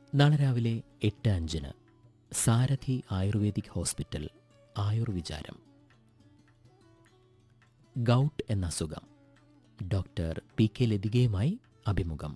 നാളെ രാവിലെ എട്ട് അഞ്ചിന് സാരഥി ആയുർവേദിക് ഹോസ്പിറ്റൽ ആയുർവിചാരം ഗൗട്ട് എന്ന അസുഖം ഡോക്ടർ പി കെ ലതികയുമായി അഭിമുഖം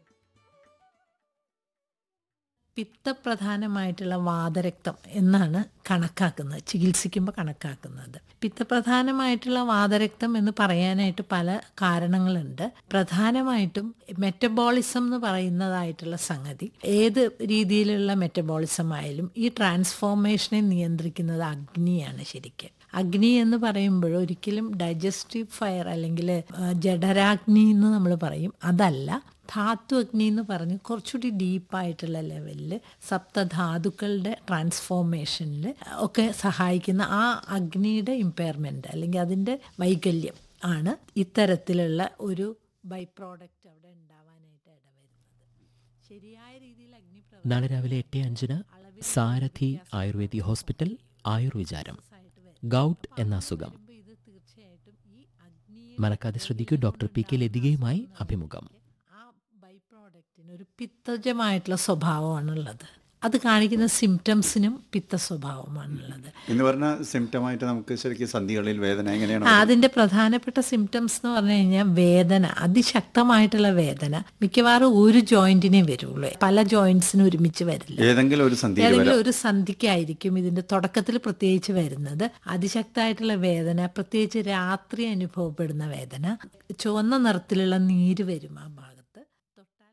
പിത്തപ്രധാനമായിട്ടുള്ള വാതരക്തം എന്നാണ് കണക്കാക്കുന്നത് ചികിത്സിക്കുമ്പോൾ കണക്കാക്കുന്നത് പിത്തപ്രധാനമായിട്ടുള്ള വാതരക്തം എന്ന് പറയാനായിട്ട് പല കാരണങ്ങളുണ്ട് പ്രധാനമായിട്ടും മെറ്റബോളിസം എന്ന് പറയുന്നതായിട്ടുള്ള സംഗതി ഏത് രീതിയിലുള്ള മെറ്റബോളിസം ആയാലും ഈ ട്രാൻസ്ഫോർമേഷനെ നിയന്ത്രിക്കുന്നത് അഗ്നിയാണ് ശരിക്കും അഗ്നി എന്ന് പറയുമ്പോൾ ഒരിക്കലും ഡൈജസ്റ്റീവ് ഫയർ അല്ലെങ്കിൽ ജഠരാഗ്നി എന്ന് നമ്മൾ പറയും അതല്ല ധാതു അഗ്നി എന്ന് പറഞ്ഞ് കുറച്ചുകൂടി ഡീപ്പായിട്ടുള്ള ലെവലിൽ സപ്തധാതുക്കളുടെ ട്രാൻസ്ഫോർമേഷനിൽ ഒക്കെ സഹായിക്കുന്ന ആ അഗ്നിയുടെ ഇമ്പയർമെൻ്റ് അല്ലെങ്കിൽ അതിൻ്റെ വൈകല്യം ആണ് ഇത്തരത്തിലുള്ള ഒരു ബൈ പ്രോഡക്റ്റ് അവിടെ ഉണ്ടാവാനായിട്ട് ഇടവരുന്നത് ശരിയായ രീതിയിൽ അഗ്നി നാളെ രാവിലെ എട്ട് അഞ്ചിന് സാരഥി ആയുർവേദിക് ഹോസ്പിറ്റൽ ആയുർവിചാരം ഗൗട്ട് എന്ന അസുഖം ഇത് തീർച്ചയായിട്ടും ഈ അഗ്നി മറക്കാതെ ശ്രദ്ധിക്കൂ ഡോക്ടർ പി കെ ലതികയുമായി അഭിമുഖം ആ ബൈ പ്രോഡക്റ്റിന് ഒരു പിത്തജമായിട്ടുള്ള സ്വഭാവമാണുള്ളത് അത് കാണിക്കുന്ന സിംറ്റംസിനും പിത്ത സ്വഭാവമാണുള്ളത് എന്ന് പറഞ്ഞ സിംറ്റമായിട്ട് നമുക്ക് ശരിക്കും സന്ധികളിൽ വേദന എങ്ങനെയാണ് ആ, അതിന്റെ പ്രധാനപ്പെട്ട സിംറ്റംസ് എന്ന് പറഞ്ഞു കഴിഞ്ഞാൽ വേദന അതിശക്തമായിട്ടുള്ള വേദന മിക്കവാറും ഒരു ജോയിന്റിനെ വരുള്ളൂ പല ജോയിന്റ്സിനും ഒരുമിച്ച് വരില്ല ഏതെങ്കിലും ഒരു സന്ധിയിൽ വരാം ഏതെങ്കിലും ഒരു സന്ധിക്കായിരിക്കും ഇതിന്റെ തുടക്കത്തിൽ പ്രത്യേകിച്ച് വരുന്നത് അതിശക്തമായിട്ടുള്ള വേദന പ്രത്യേകിച്ച് രാത്രി അനുഭവപ്പെടുന്ന വേദന ചുവന്ന നിറത്തിലുള്ള നീര് വരും ആ ഭാഗത്ത് തൊട്ടാൽ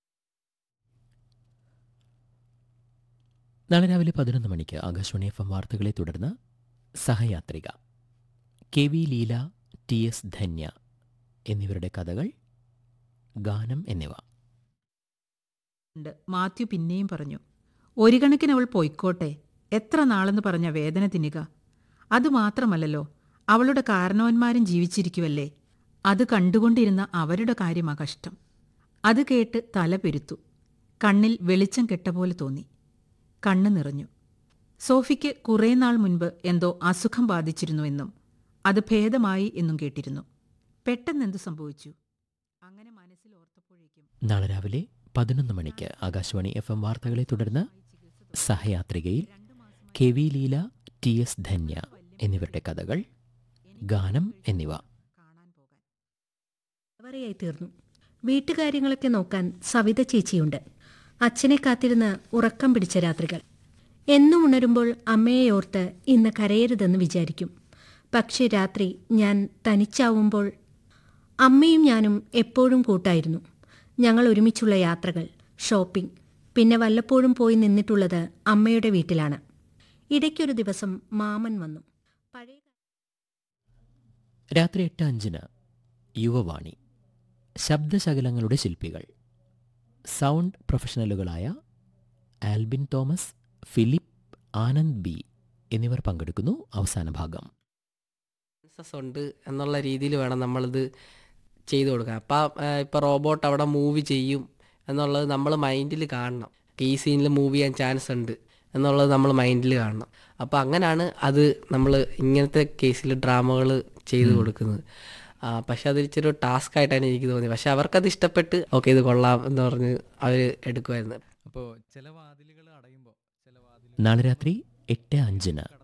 നാളെ രാവിലെ പതിനൊന്ന് മണിക്ക് ആകാശവാണി എഫ് എം വാർത്തകളെ തുടർന്ന് സഹയാത്രിക K V Leela T S Dhanya എന്നിവരുടെ കഥകൾ ഗാനം എന്നിവ ഉണ്ട് മാത്യു പിന്നെയും പറഞ്ഞു ഒരു കണക്കിന് അവൾ പൊയ്ക്കോട്ടെ എത്ര നാളെന്ന് പറഞ്ഞ വേദന തിന്നുക അതുമാത്രമല്ലല്ലോ അവളുടെ കാരണവന്മാരും ജീവിച്ചിരിക്കുവല്ലേ അത് കണ്ടുകൊണ്ടിരുന്ന അവരുടെ കാര്യമാ കഷ്ടം അത് കേട്ട് തല പെരുത്തു കണ്ണിൽ വെളിച്ചം കെട്ട പോലെ തോന്നി കണ്ണ് നിറഞ്ഞു സോഫിക്ക് കുറേ നാൾ മുൻപ് എന്തോ അസുഖം ബാധിച്ചിരുന്നുവെന്നും അത് ഭേദമായി എന്നും കേട്ടിരുന്നു പെട്ടെന്നെന്ത് സംഭവിച്ചു അങ്ങനെ മനസ്സിൽ ഓർത്തപ്പോഴേക്കും നാളെ രാവിലെ പതിനൊന്ന് മണിക്ക് ആകാശവാണി എഫ് എം വാർത്തകളെ തുടർന്ന് സഹയാത്രികയിൽ K V Leela T S Dhanya എന്നിവരുടെ കഥകൾ ഗാനം എന്നിവ കാണാൻ പോകാൻ വരെയായി തീർന്നു വീട്ടുകാര്യങ്ങളൊക്കെ നോക്കാൻ സവിത ചേച്ചിയുണ്ട് അച്ഛനെ കാത്തിരുന്ന് ഉറക്കം പിടിച്ച രാത്രികൾ എന്നും ഉണരുമ്പോൾ അമ്മയെ ഓർത്ത് ഇന്ന് കരയരുതെന്ന് വിചാരിക്കും പക്ഷേ രാത്രി ഞാൻ തനിച്ചാവുമ്പോൾ അമ്മയും ഞാനും എപ്പോഴും കൂട്ടായിരുന്നു ഞങ്ങൾ ഒരുമിച്ചുള്ള യാത്രകൾ ഷോപ്പിംഗ് പിന്നെ വല്ലപ്പോഴും പോയി നിന്നിട്ടുള്ളത് അമ്മയുടെ വീട്ടിലാണ് ഇടയ്ക്കൊരു ദിവസം മാമൻ വന്നു പഴയ രാത്രി എട്ട് അഞ്ചിന് യുവവാണി ശബ്ദശകലങ്ങളുടെ ശില്പികൾ സൗണ്ട് പ്രൊഫഷണലുകളായ ആൽബിൻ തോമസ് ഫിലിപ്പ് ആനന്ദ് ബി എന്നിവർ പങ്കെടുക്കുന്നു അവസാന ഭാഗം സെൻസസ് ഉണ്ട് എന്നുള്ള രീതിയിൽ വേണം നമ്മളിത് ചെയ്തു കൊടുക്കാൻ അപ്പം ഇപ്പോൾ റോബോട്ട് അവിടെ മൂവ് ചെയ്യും എന്നുള്ളത് നമ്മൾ മൈൻഡിൽ കാണണം ഈ സീനിൽ മൂവ് ചെയ്യാൻ ചാൻസ് ഉണ്ട് എന്നുള്ളത് നമ്മൾ മൈൻഡിൽ കാണണം അപ്പോൾ അങ്ങനെയാണ് അത് നമ്മൾ ഇങ്ങനത്തെ കേസിൽ ഡ്രാമകൾ ചെയ്തു കൊടുക്കുന്നത് ആ, പക്ഷെ അത് ഇച്ചിരി ടാസ്ക് ആയിട്ടാണ് എനിക്ക് തോന്നിയത് പക്ഷെ അവർക്കത് ഇഷ്ടപ്പെട്ട് ഓക്കെ ഇത് കൊള്ളാം എന്ന് പറഞ്ഞ് അവർ എടുക്കുമായിരുന്നു അപ്പോൾ ചില വാതിലുകൾ അടയുമ്പോൾ ചില വാതിലുകൾ നാളെ രാത്രി എട്ട് അഞ്ചിന്